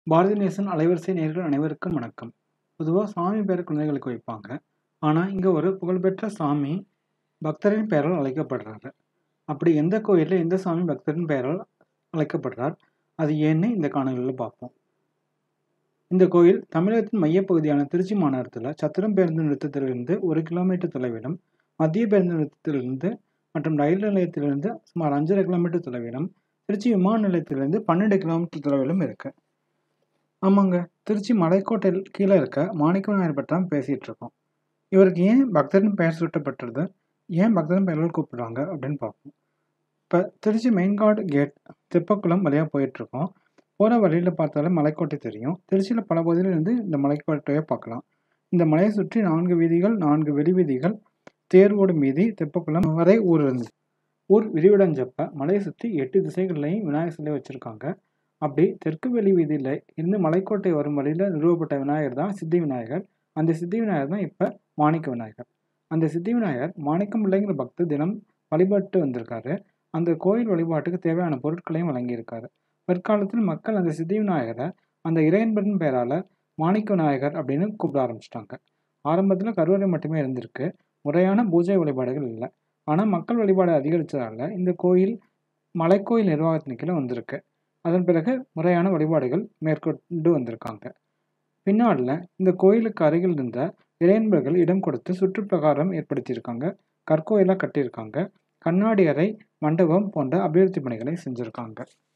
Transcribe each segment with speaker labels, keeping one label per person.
Speaker 1: பாரதி நேசன் அலைவரிசை நேயர்கள் அனைவருக்கும் வணக்கம் பொதுவாக சாமி பேரை குழந்தைகளுக்கு வைப்பாங்க ஆனால் இங்கே ஒரு புகழ்பெற்ற சாமி பக்தரின் பெயரால் அழைக்கப்படுறாரு அப்படி எந்த கோயிலில் எந்த சாமி பக்தரின் பெயரால் அழைக்கப்படுறார் அது ஏன்னு இந்த காணொலியில் பார்ப்போம் இந்த கோயில் தமிழகத்தின் மையப்பகுதியான திருச்சி மாநகரத்தில் சத்திரம் பேருந்து நிறுத்தத்திலிருந்து ஒரு கிலோமீட்டர் தொலைவிலும் மத்திய பேருந்து நிறுத்தத்திலிருந்து மற்றும் ரயில் நிலையத்திலிருந்து சுமார் அஞ்சரை கிலோமீட்டர் தொலைவிலும் திருச்சி விமான நிலையத்திலிருந்து பன்னெண்டு கிலோமீட்டர் தொலைவிலும் இருக்கு ஆமாங்க திருச்சி மலைக்கோட்டையில் கீழே இருக்க மாணிக்க விநாயகர் பற்றி தான் பேசிகிட்டு இருக்கோம் இவருக்கு ஏன் பக்தரின் பெயர் சூட்டப்பட்டுறது ஏன் பக்தரின் பெயர்கள் கூப்பிடுறாங்க அப்படின்னு பார்ப்போம் இப்போ திருச்சி மெயின்கார்டு கேட் தெப்பக்குளம் வழியாக போயிட்டுருக்கோம் போகிற வழியில் பார்த்தாலே மலைக்கோட்டை தெரியும் திருச்சியில் பல பகுதியில் இருந்து இந்த மலைக்கோட்டையை பார்க்கலாம் இந்த மலையை சுற்றி நான்கு வீதிகள் நான்கு வெளி வீதிகள் தேர் ஓடும் வீதி தெப்பக்குளம் வரை ஊர் இருந்தது ஊர் விரிவடைஞ்சப்ப மலையை சுற்றி எட்டு திசைகள்லையும் விநாயகர் சிலை வச்சுருக்காங்க அப்படி தெற்கு வெளி வீதியில் இருந்து மலைக்கோட்டை வரும் வழியில் நிறுவப்பட்ட விநாயகர் தான் சித்தி விநாயகர் அந்த சித்தி விநாயகர் தான் இப்போ மாணிக்க விநாயகர் அந்த சித்தி விநாயகர் மாணிக்கம் பிள்ளைங்கிற பக்தர் தினம் வழிபட்டு வந்திருக்காரு அந்த கோயில் வழிபாட்டுக்கு தேவையான பொருட்களையும் வழங்கியிருக்காரு பிற்காலத்தில் மக்கள் அந்த சித்தி விநாயகரை அந்த இறையன்பன் பெயரால் மாணிக்க விநாயகர் அப்படின்னு கூப்பிட ஆரம்பிச்சிட்டாங்க ஆரம்பத்தில் கருவறை மட்டுமே இருந்திருக்கு முறையான பூஜை வழிபாடுகள் இல்லை ஆனால் மக்கள் வழிபாடு அதிகரித்ததால் இந்த கோயில் மலைக்கோயில் நிர்வாகத்தின் கீழே வந்திருக்கு அதன் பிறகு முறையான வழிபாடுகள் மேற்கொண்டு வந்திருக்காங்க பின்னாடில் இந்த கோயிலுக்கு அருகில் இருந்த இளையன்பர்கள் இடம் கொடுத்து சுற்றுப்பிரகாரம் ஏற்படுத்தியிருக்காங்க கற்கோயிலாக கட்டியிருக்காங்க கண்ணாடி அறை மண்டபம் போன்ற அபிவிருத்தி பணிகளை செஞ்சுருக்காங்க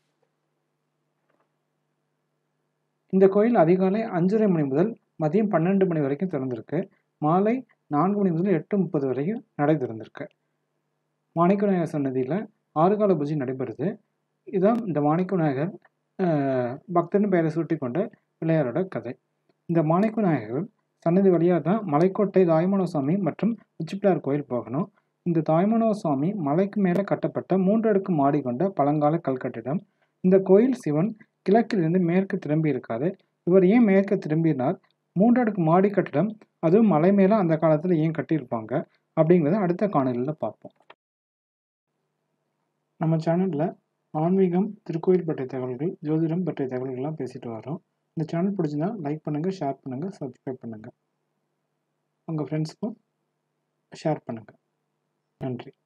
Speaker 1: இந்த கோயில் அதிகாலை அஞ்சரை மணி முதல் மதியம் பன்னெண்டு மணி வரைக்கும் திறந்திருக்கு மாலை நான்கு மணி முதல் எட்டு முப்பது வரைக்கும் நடை திறந்திருக்கு மாணிக்க விநாயகர் சன்னதியில் ஆறுகால பூஜை நடைபெறுது இதுதான் இந்த மாணிக்க விநாயகர் பக்தன் பெயரை சூட்டி கொண்ட பிள்ளையாரோட கதை இந்த மாணிக்க விநாயகர் சன்னதி வழியாக தான் மலைக்கோட்டை தாய்மனோ சுவாமி மற்றும் உச்சிப்பிள்ளையார் கோயில் போகணும் இந்த தாய்மனோ சுவாமி மலைக்கு மேலே கட்டப்பட்ட மூன்று அடுக்கு மாடி கொண்ட பழங்கால கல்கட்டிடம் இந்த கோயில் சிவன் கிழக்கிலிருந்து மேற்கு திரும்பி இருக்காரு இவர் ஏன் மேற்கு திரும்பினார் மூன்று அடுக்கு மாடி கட்டிடம் அதுவும் மலை மேலே அந்த காலத்தில் ஏன் கட்டியிருப்பாங்க அப்படிங்கிறத அடுத்த காணொலியில் பார்ப்போம் நம்ம சேனலில் ஆன்மீகம் திருக்கோயில் பற்றிய தகவல்கள் ஜோதிடம் பற்றிய தகவல்கள்லாம் பேசிட்டு வரோம் இந்த சேனல் பிடிச்சிருந்தா லைக் பண்ணுங்கள் ஷேர் பண்ணுங்கள் சப்ஸ்கிரைப் பண்ணுங்கள் உங்கள் ஃப்ரெண்ட்ஸ்க்கும் ஷேர் பண்ணுங்கள் நன்றி